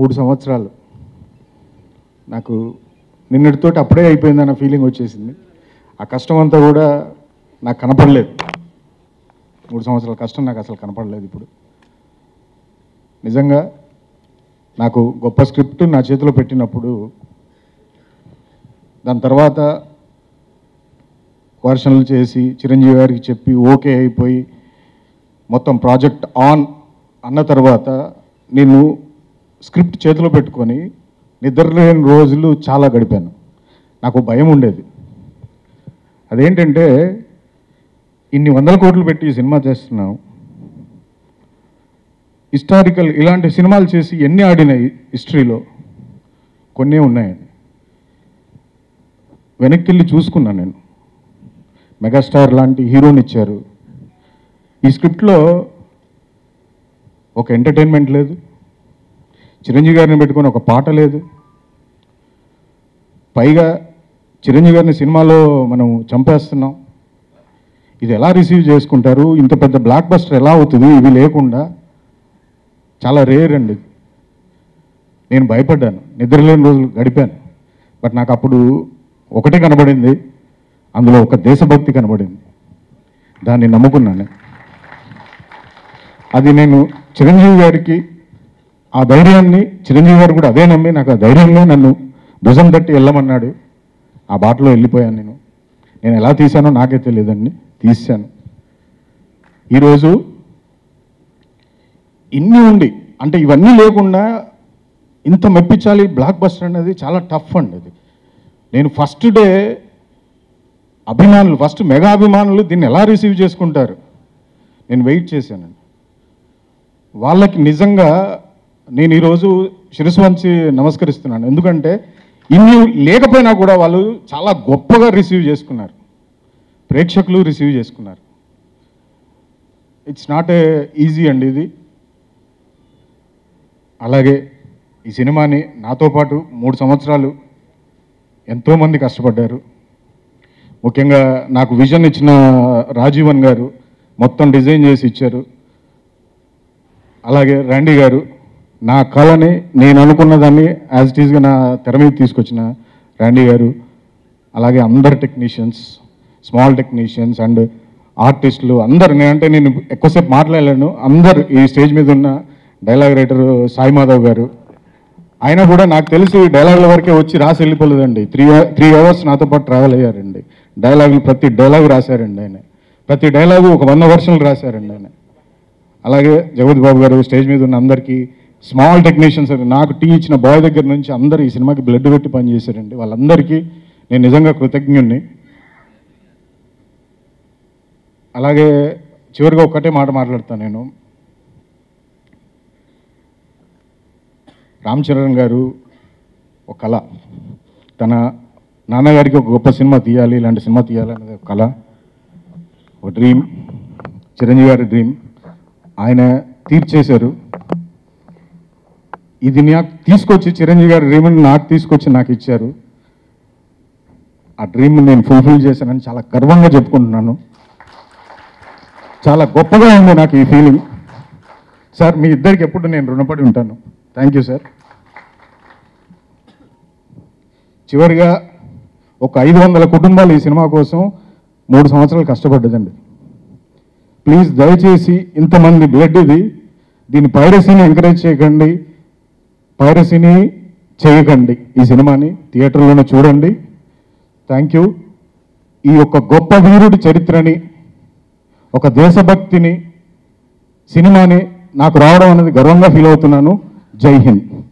మూడు సంవత్సరాలు నాకు నిన్నటితోటి అప్పుడే అయిపోయిందన్న ఫీలింగ్ వచ్చేసింది ఆ కష్టం అంతా కూడా నాకు కనపడలేదు మూడు సంవత్సరాల కష్టం నాకు అసలు కనపడలేదు ఇప్పుడు నిజంగా నాకు గొప్ప స్క్రిప్ట్ నా చేతిలో పెట్టినప్పుడు దాని తర్వాత వర్షన్లు చేసి చిరంజీవి గారికి చెప్పి ఓకే అయిపోయి మొత్తం ప్రాజెక్ట్ ఆన్ అన్న తర్వాత నేను స్క్రిప్ట్ చేతిలో పెట్టుకొని నిద్రలేని రోజులు చాలా గడిపాను నాకు భయం ఉండేది అదేంటంటే ఇన్ని వందల కోట్లు పెట్టి ఈ సినిమా చేస్తున్నాం హిస్టారికల్ ఇలాంటి సినిమాలు చేసి ఎన్ని ఆడినాయి హిస్టరీలో కొన్నే ఉన్నాయండి వెనక్కి వెళ్ళి చూసుకున్నాను నేను మెగాస్టార్ లాంటి హీరోని ఇచ్చారు ఈ స్క్రిప్ట్లో ఒక ఎంటర్టైన్మెంట్ లేదు చిరంజీవి గారిని పెట్టుకొని ఒక పాట లేదు పైగా చిరంజీవి గారిని సినిమాలో మనం చంపేస్తున్నాం ఇది ఎలా రిసీవ్ చేసుకుంటారు ఇంత పెద్ద బ్లాక్ బస్టర్ ఎలా అవుతుంది ఇవి లేకుండా చాలా రేర్ అండి ఇది. నేను భయపడ్డాను నిద్రలేని రోజులు గడిపాను బట్ నాకు అప్పుడు ఒకటే కనబడింది అందులో ఒక దేశభక్తి కనబడింది దాన్ని నమ్ముకున్నాను అది నేను చిరంజీవి గారికి ఆ ధైర్యాన్ని చిరంజీవి గారు కూడా అదే నమ్మి నాకు ఆ ధైర్యంగా నన్ను భుజం తట్టి వెళ్ళమన్నాడు ఆ బాటలో వెళ్ళిపోయాను నేను నేను ఎలా తీశానో నాకే తెలియదండి తీశాను ఈరోజు ఇన్ని ఉండి అంటే ఇవన్నీ లేకుండా ఇంత మెప్పించాలి బ్లాక్ బస్టర్ అనేది చాలా టఫ్ అండి అది నేను ఫస్ట్ డే అభిమానులు ఫస్ట్ మెగా అభిమానులు దీన్ని ఎలా రిసీవ్ చేసుకుంటారు నేను వెయిట్ చేశానండి వాళ్ళకి నిజంగా నేను ఈరోజు శిరస్సు వంచి నమస్కరిస్తున్నాను ఎందుకంటే ఇన్ని లేకపోయినా కూడా వాళ్ళు చాలా గొప్పగా రిసీవ్ చేసుకున్నారు ప్రేక్షకులు రిసీవ్ చేసుకున్నారు ఇట్స్ నాట్ ఏ ఈజీ అండి ఇది అలాగే ఈ సినిమాని నాతో పాటు మూడు సంవత్సరాలు ఎంతోమంది కష్టపడ్డారు ముఖ్యంగా నాకు విజన్ ఇచ్చిన రాజీవన్ గారు మొత్తం డిజైన్ చేసి ఇచ్చారు అలాగే రండి గారు నా కళని నేను అనుకున్న దాన్ని యాజ్ ఇట్ ఈస్గా నా తెర మీద తీసుకొచ్చిన రండి గారు అలాగే అందరు టెక్నీషియన్స్ స్మాల్ టెక్నీషియన్స్ అండ్ ఆర్టిస్టులు అందరు నేనంటే నేను ఎక్కువసేపు మాట్లాడలేను అందరు ఈ స్టేజ్ మీద ఉన్న డైలాగ్ రైటర్ సాయి మాధవ్ గారు ఆయన కూడా నాకు తెలిసి డైలాగుల వరకే వచ్చి రాసి వెళ్ళిపోలేదండి త్రీ త్రీ అవర్స్ నాతో పాటు ట్రావెల్ అయ్యారండి డైలాగులు ప్రతి డైలాగ్ రాశారండి ఆయన ప్రతి డైలాగు ఒక వంద వర్షన్లు రాశారండి ఆయన అలాగే జగత్ బాబు గారు స్టేజ్ మీద ఉన్న అందరికీ స్మాల్ టెక్నీషియన్స్ నాకు టీ ఇచ్చిన బాయ్ దగ్గర నుంచి అందరు ఈ సినిమాకి బ్లడ్ పెట్టి పనిచేశారండి వాళ్ళందరికీ నేను నిజంగా కృతజ్ఞుణ్ణి అలాగే చివరిగా ఒక్కటే మాట మాట్లాడతాను నేను రామ్ చరణ్ గారు ఒక కళ తన నాన్నగారికి ఒక గొప్ప సినిమా తీయాలి ఇలాంటి సినిమా తీయాలి అనేది ఒక కళ ఒక డ్రీమ్ చిరంజీవి గారి డ్రీమ్ ఆయన తీర్చేశారు ఇది నాకు తీసుకొచ్చి చిరంజీవి గారి డ్రీమ్ని నాకు తీసుకొచ్చి నాకు ఇచ్చారు ఆ డ్రీమ్ నేను ఫుల్ఫిల్ చేశానని చాలా గర్వంగా చెప్పుకుంటున్నాను చాలా గొప్పగా ఉంది నాకు ఈ ఫీలింగ్ సార్ మీ ఇద్దరికి ఎప్పుడు నేను రుణపడి ఉంటాను థ్యాంక్ యూ సార్ చివరిగా ఒక ఐదు వందల కుటుంబాలు ఈ సినిమా కోసం మూడు సంవత్సరాలు కష్టపడ్డదండి ప్లీజ్ దయచేసి ఇంతమంది బ్లడ్ ఇది దీని పైరసీని ఎంకరేజ్ చేయకండి పైరసీని చేయకండి ఈ సినిమాని థియేటర్లోనే చూడండి థ్యాంక్ యూ ఈ యొక్క గొప్ప వీరుడి చరిత్రని ఒక దేశభక్తిని సినిమాని నాకు రావడం అనేది గర్వంగా ఫీల్ అవుతున్నాను జై హింద్